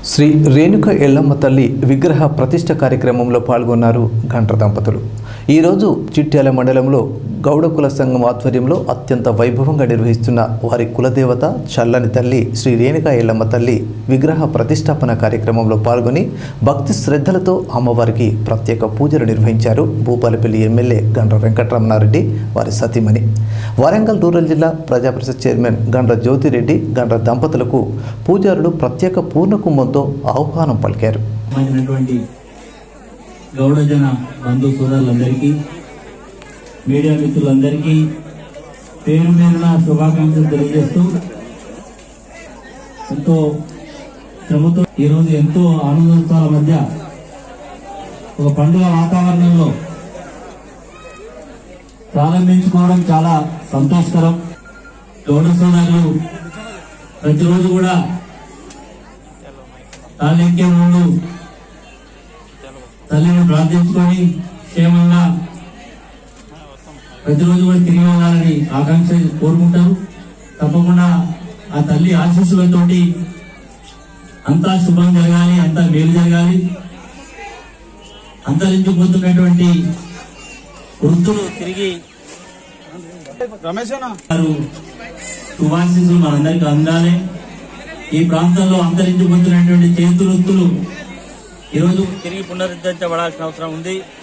శ్రీ రేణుక ఎల్లమ్మ తల్లి విగ్రహ ప్రతిష్ట కార్యక్రమంలో పాల్గొన్నారు గంట్ర దంపతులు ఈరోజు చిట్యాల మండలంలో గౌడ కుల సంఘం ఆధ్వర్యంలో అత్యంత వైభవంగా నిర్వహిస్తున్న వారి కులదేవత చల్లని తల్లి శ్రీ రేణుక ఎల్లమ్మ తల్లి విగ్రహ ప్రతిష్టాపన కార్యక్రమంలో పాల్గొని భక్తి శ్రద్ధలతో అమ్మవారికి ప్రత్యేక పూజలు నిర్వహించారు భూపాలపల్లి ఎమ్మెల్యే గండ్ర వెంకటరమణారెడ్డి వారి సతీమణి వరంగల్ రూరల్ జిల్లా ప్రజాపరిషత్ చైర్మన్ గండ్ర జ్యోతిరెడ్డి గండ్ర దంపతులకు పూజారులు ప్రత్యేక పూర్ణ కుంభంతో ఆహ్వానం పలికారు సంబంధించినటువంటి గౌడజన బంధు సోదరులందరికీ మీడియా మిత్రులందరికీ పేరు పేరున శుభాకాంక్షలు తెలియజేస్తూ ఎంతో శ్రమతో ఈరోజు ఎంతో ఆనందోత్సవాల మధ్య ఒక పండుగ వాతావరణంలో ప్రారంభించుకోవడం చాలా సంతోషకరం గౌడ సోదరులు ప్రతిరోజు కూడా తాళ్ళెక్కే ముందు తల్లిని ప్రార్థించుకొని క్షేమంగా ప్రతిరోజు కూడా తిరిగి వెళ్ళాలని ఆకాంక్ష కోరుకుంటారు తప్పకుండా ఆ తల్లి ఆశీస్సులతోటి అంతా శుభం జరగాలి అంతా మేలు జరగాలి అంతరించిపోతున్నటువంటి వృత్తులు తిరిగి వారు శుభాశీస్సులు మనందరికీ అందాలి ఈ ప్రాంతంలో అంతరించిపోతున్నటువంటి చేతి వృత్తులు ఈరోజు తిరిగి పునరుద్ధరించబడాల్సిన అవసరం ఉంది